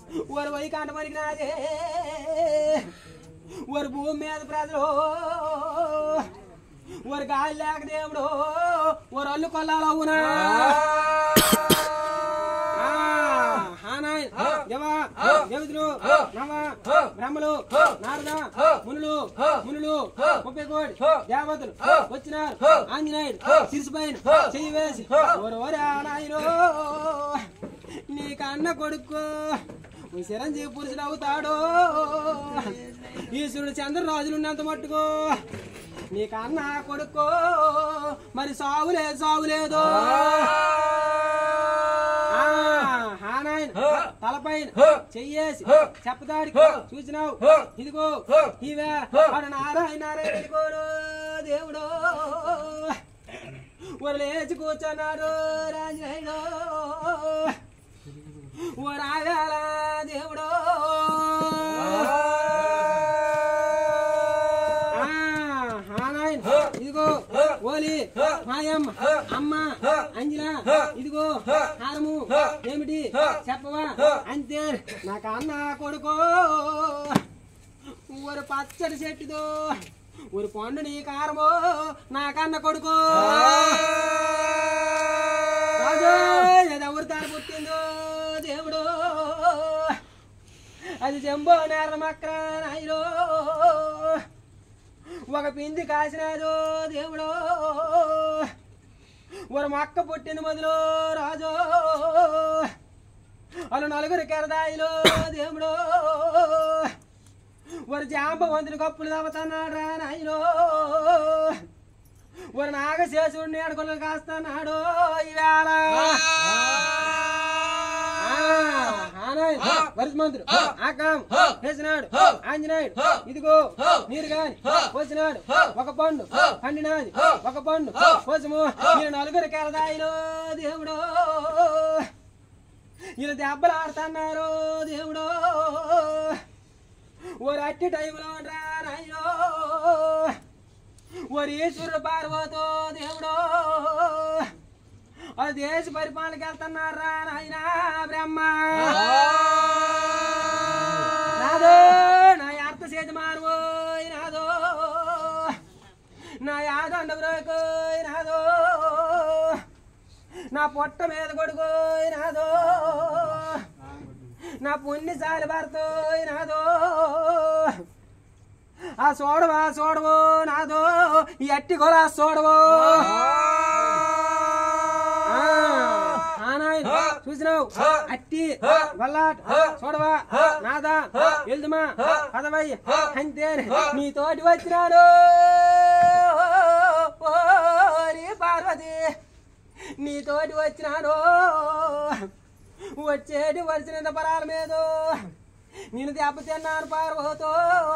ఓరు వైకాంట పలికినాదే ఓరు భూమి మీద ప్రజలు ఓరు గాలి లేక దేవుడు ఓరు అల్లు కొల్లాలవునా దేవతలు నవ బ్రహ్మలు నారద మునులు మునులు ముప్పై కోటి దేవతలు వచ్చినారు ఆంజనేయుడు శిరసుపైన చెయ్యి వేసి ఓరు ఓరా నాయనో నీ కన్న కొడుకు ఈ చిరంజీవి పురుషుడు అవుతాడు ఈశ్వరుడు చంద్రరాజులు ఉన్నంత మట్టుకు నీ కన్న కొడుకు మరి సావులేదు సావులేదు ఆ, ఆ నాయన తలపైన చెయ్యేసి చెప్పదాడి చూసినావు ఇదిగో ఇవే వాడు నారాయణ నారాయణ వెళ్ళిపోడు దేవుడు ఊరు లేచి కూర్చున్నాడు రాజనాయుడు ఓ రావేళ దేవుడు ఆ, ఆ నాయన ఇదిగో ఓలి మాయమ్మ అమ్మ అంజల ఇదిగో హారము ఏమిటి చెప్పవా అంతే నాకు అన్న కొడుకో ఊరు పచ్చడి చెట్టుదో ఊరు పండు నీ కారమో నాకన్న కొడుకో రాజు ఎవరు తాను పుట్టిందో దేవుడు అది జంబో నేర మక్ర నాయనో ఒక పిండి కాసినాదో దేవుడు ఒక మొక్క పుట్టింది మొదలు రాజు వాళ్ళు నలుగురు కెరదాయిలో దేవుడు ఒక జాంబ వంతుని కప్పులు తవ్వుతున్నాడు రా నాయనో ఒక నాగశేషుడిని అడుగులు కాస్తున్నాడు ఈవేళ వరుసమంతుడు ఆకాం వేసినాడు ఆంజనేయుడు ఇదిగో నీరు గాని పోసినాడు ఒక పండు పండినాది ఒక పండు కోసము ఈయన నలుగురు కెరదాయిలో దేవుడు ఈయన దెబ్బలు ఆడుతున్నారు దేవుడు ఓ అట్టి టైంలో రా నాయనో ఓరి ఈశ్వరుడు పార్వతో దేవుడు ఆ దేశ పరిపాలనకి వెళ్తున్నారా నాయన బ్రహ్మ నాదో నా అర్థ చేతి మారువోయ్ నాదో నా యాదండ బ్రోకోయ్ నాదో నా పొట్ట మీద కొడుకోయ్ నాదో నా పుణ్యశాలి భర్తోయ్ నాదో ఆ చూడవా చూడవు నాదో ఈ అట్టి కూడా చూడవు ఆ, ఆ నాయన, చూసినావు అట్టి వల్లాట చూడవా నాదా వెళ్దుమా పదవయ్య అంతే నీతోటి వచ్చినాడు ఓరి పార్వతి నీతోటి వచ్చినాడు వచ్చేటి వచ్చినంత పరాల మీద నేను దెబ్బతిన్నాను పార్వతో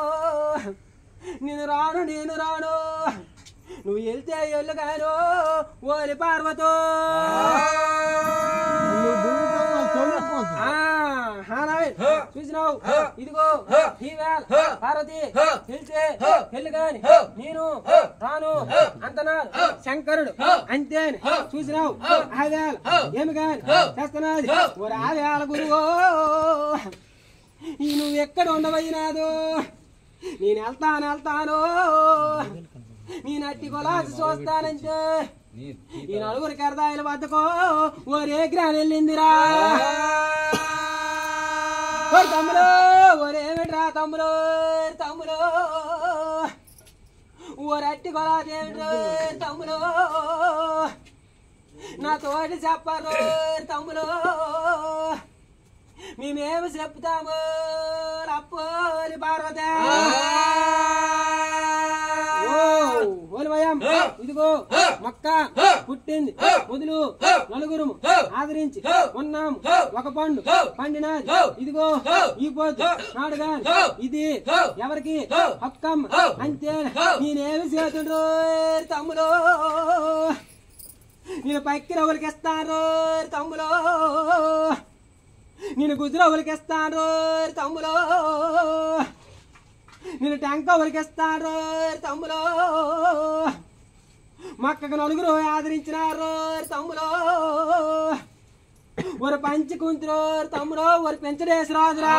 నేను రాను నేను రాను నువ్వు వెళ్తే ఎల్లు గాను ఓలి పార్వతో ఆ, ఆ నాయన, చూసినావు ఇదిగో ఈవేళ పార్వతి తెలిసే ఎల్లు గాని నేను రాను అంతనాడు శంకరుడు అంతే చూసినావు ఆవేళ ఏమి గాని చేస్తున్నది ఓరి ఆవేళ గురువు ఈ నువ్వు ఎక్కడ ఉండవైనాదు నేను వెళ్తాను వెళ్తాను నేను అట్టి కొలాసి చూస్తానంటే ఈ నలుగురు కరదాయిల వద్దకో ఒరే గ్రాని వెళ్ళిందిరా ఓరి తమ్ముడు ఒరేమిట్రా తమ్ముడు తమ్ముడు ఓరట్టి కొలాదేమిట్రా తమ్ముడు నా తోటి చెప్పరు తమ్ముడు మేమేమి చెప్తాము రప్పోలి పార్వత ఓలిమయం ఇదిగో మొక్క పుట్టింది మొదలు నలుగురు ఆదరించి ఉన్నాము ఒక పండు పండినది ఇదిగో ఈ పొద్దు నాడుగా ఇది ఎవరికి హక్కమ్మ అంతే నేనేమి చేతుండ్రు తమ్ముడు నేను పక్కిన ఎవరికి ఇస్తాను తమ్ముడు నేను గుజరా ఒలికేస్తాను తమ్ములో నేను ట్యాంక్ ఒలికేస్తాను తమ్ములో మక్కకు నలుగురు ఆదరించినారు తమ్ములో ஒரு பஞ்சு குந்திரோ தம்முடோ ஒரு పెంచడేసరాదురా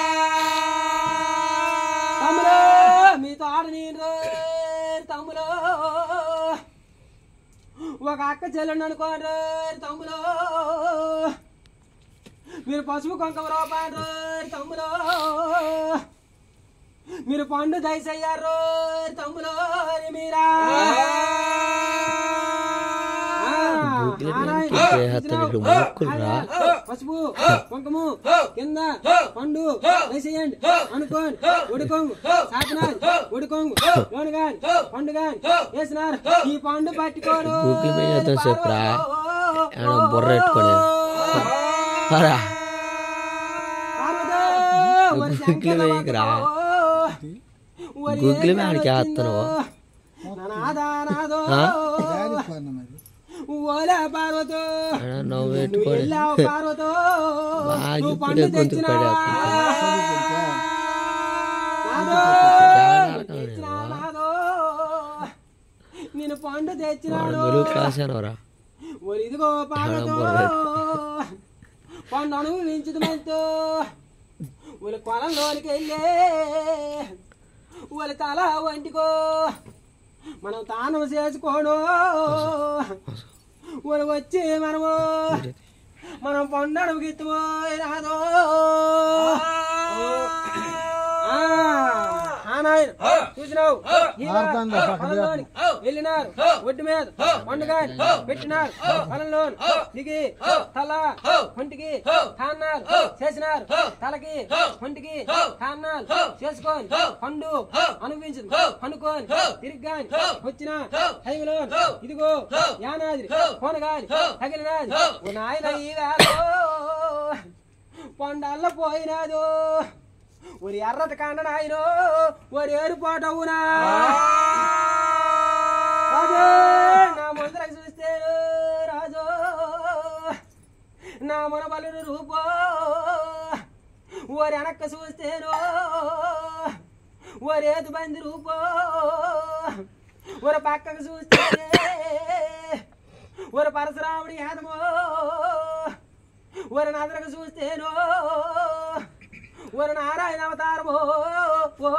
తమ్ముడు మీతో ఆడ నేను తమ్ముడు ఒక అక్క చెల్లెండి అనుకోండి తమ్ముడు మీరు పసుపు కొంకమ రూపాయలు తమ్ముడు మీరు పండు దయసయ్యారు తమ్ముడు మీరా బుగ్గిలి వెనక్కి చేస్తాడు మొక్కులురా పసుపు కుంకుము కింద పండు వేసేయండి అనుకోండి ఉడుకోంగు సాకినారు ఉడుకోంగు లోను గాని పండు గాని వేసినారు ఈ పండు పట్టుకోడు బుగ్గిలి మీద చేద్దాం చెప్పురా ఏమన్నా బుర్ర పెట్టుకొని రా గుగ్గిలి వేయకురా గుగ్గిలి మీదకి వేస్తున్నావు ఆ? ఓలా పార్వతో ఏడా నవ్వు పెట్టుకొని వెళ్ళావు పార్వతో బాగా నువ్వు ఇప్పుడే పండు గొంతుకు తెచ్చినా పడేస్తా. నాదో, చాలా తెచ్చినా నాదో. నేను పండు వాడు తెచ్చినాను మిడిల్ క్లాస్ అనవరా ఒరి ఇదిగో పార్వతో బుర్ర పండు అనుభవించదు మనతో ఒలి కొలంలోనికి వెళ్ళే ఒలి తల వంటికో మనం తానం చేసుకోను ఒలి వచ్చి మనము మనం పండు గిత్తుమో రాదో ఆ, ఆ నాయన చూసినావు ఈ పొలంలోని వెళ్ళినారు ఒడ్డు మీద పండుగ పెట్టినారు పొలంలో దిగి తల ఒంటికి కాన్నారు చేసినారు తలకి ఒంటికి కాన్నారు చేసుకొని పండు అనుభవించింది అనుకోని తిరిగ్గాని వచ్చిన టైంలో ఇదిగో యానాది కోనగాని తగిలినాది ఓ నాయన ఈ వేళ పండల్ల పోయినాదో ఒరి ఎర్రటి కాండ నాయనో ఒరి ఏరుపాటవునా రాజు నా ముందరకు చూస్తేను రాజు నా మన బలుడు రూపో ఓరి వెనక్క చూస్తేను ఓరి ఏదు బంది రూపో ఓరి పక్కకు చూస్తే ఓరి పరశురాముడి యాదమో ఓరి నదరకు చూస్తేను ఓరి నారాయణ అవతారమో ఓ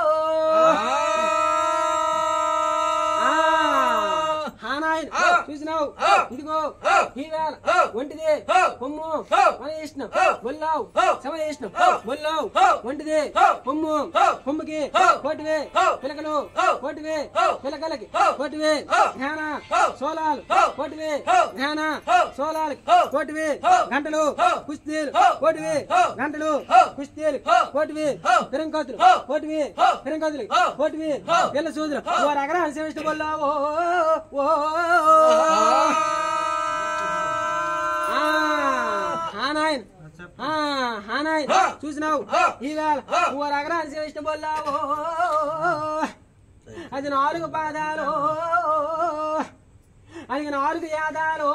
నాయన చూసినావు ఇదిగో ఈ వేళ ఒంటిదే కొమ్ము మన ఇష్టం బొల్లావు శవ ఇష్టం బొల్లావు ఒంటిదే కొమ్ము కొమ్ముకి కోటివే పిలకలు కోటివే పిలకలకి కోటివే ధ్యాన సోలాలు కోటివే ధ్యాన సోలాలకి కోటివే గంటలు కుస్తీలు కోటివే గంటలు కుస్తీలు కోటివే పిరంకోతులు కోటివే పిరంకోతులు కోటివే పిల్ల సూదులు ఓ రగరా శివిష్టి బొల్లావో ఓ ఆ, ఆ నాయన ఆ, ఆ నాయన చూసినావు ఈవేళ ఓ రగరా శివిష్టి బొల్లావో అది నాలుగు పాదాలు అది నాలుగు యాదాలు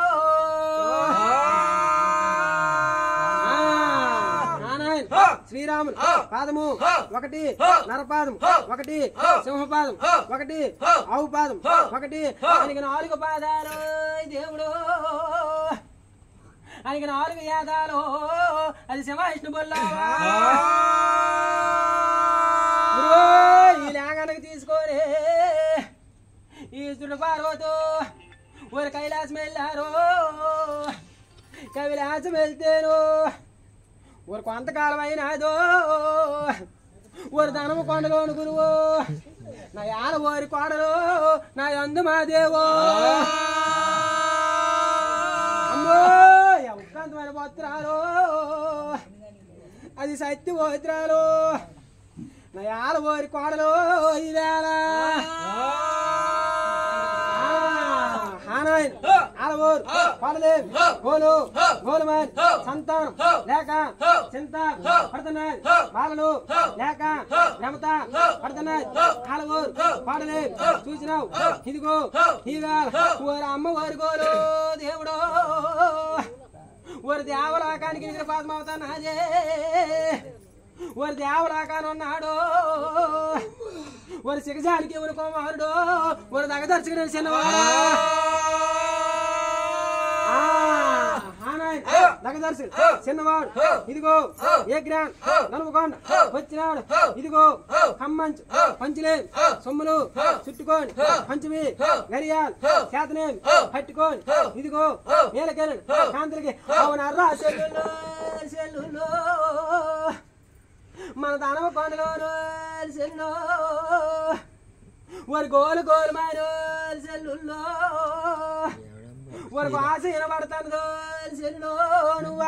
ఆ, ఆ నాయన శ్రీరాముడు పాదము ఒకటి నరపాదం ఒకటి సింహపాదం ఒకటి ఆవు పాదం ఒకటి ఆయనకి నాలుగు పాదాలు దేవుడు ఆయనకి నాలుగు యాదాలు అది శివవిష్ణు బొల్లా ఈ లేఖనకి తీసుకొని ఈశ్వరుడు పార్వతో ఒక కైలాసం వెళ్ళారు కైలాసం వెళ్తేను ఒక కొంతకాలం అయినాదో ఒక ధనము కొండలోను గురువు నా యాన ఓరి కోడలు నా అందు మా దేవో అమ్మో ఉత్కాంతమైన పత్రాలు అది సత్య పోత్రాలు నా యాల ఓరి కోడలు ఇదేలా ఆలవోరు పాడలేవు గోలు గోలుమాన్ సంతానం లేక చింత పడుతున్నది బాలలు లేక రమత పడుతున్నది ఆలవోరు పాడలేవు చూసినావు ఇదిగో ఇదిగా ఓరి అమ్మ ఓరి గోలు దేవుడు ఓరి దేవలోకానికి నిద్ర పాదమవుతానాదే ఓరి దేవలోకాన్ని ఉన్నాడు ఓరి సిగజానికి ఎవరు కుమారుడు ఓరి దగదర్చుకుని చిన్నవాడు లగదర్శి చిన్నవాడు ఇదిగో ఏ గ్రాన్ నలుపుకొండ వచ్చినాడు ఇదిగో ఖమ్మంచు పంచులే సొమ్ములు చుట్టుకొని పంచమి గరియాల్ చేతనే పట్టుకొని ఇదిగో నీలకెళ్ళి కాంతులకి అవునర్రా సెల్లులో సెల్లులో మన దానవ కొండలో సెల్లు వారి గోలు గోలు మారు సెల్లుల్లో వారికి ఆశ వినబడతాను సెల్లు నువ్వా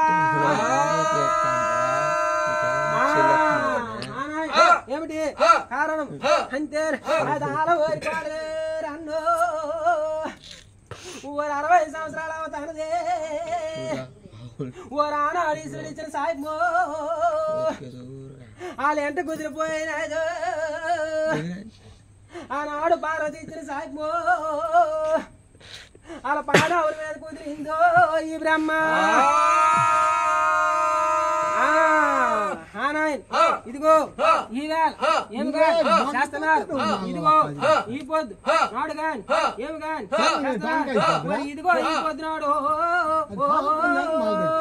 ఆ, ఆనాయ్. ఏమిటి కారణం అంతే అదాల ఓరి కోడలు రన్ను ఓరు అరవై సంవత్సరాలు అవుతానదే ఓ రానాడు ఇచ్చిన సాయిబో వాళ్ళు ఎంట కుదిరిపోయినాడు ఆనాడు పార్వతి ఇచ్చిన సాయిబో వాళ్ళ పాడవుల మీద కుదిరిందో ఈ బ్రహ్మ ఆ, ఆ నాయన్. ఇదిగో ఈ వేళ ఏమి గాని చేస్తున్నారు ఇదిగో ఈ పొద్దు నాడు గాని ఏమి గాని చేస్తున్నారు. మరి ఇదిగో ఈ పొద్దు నాడు ఓ, ఓ, ఓ,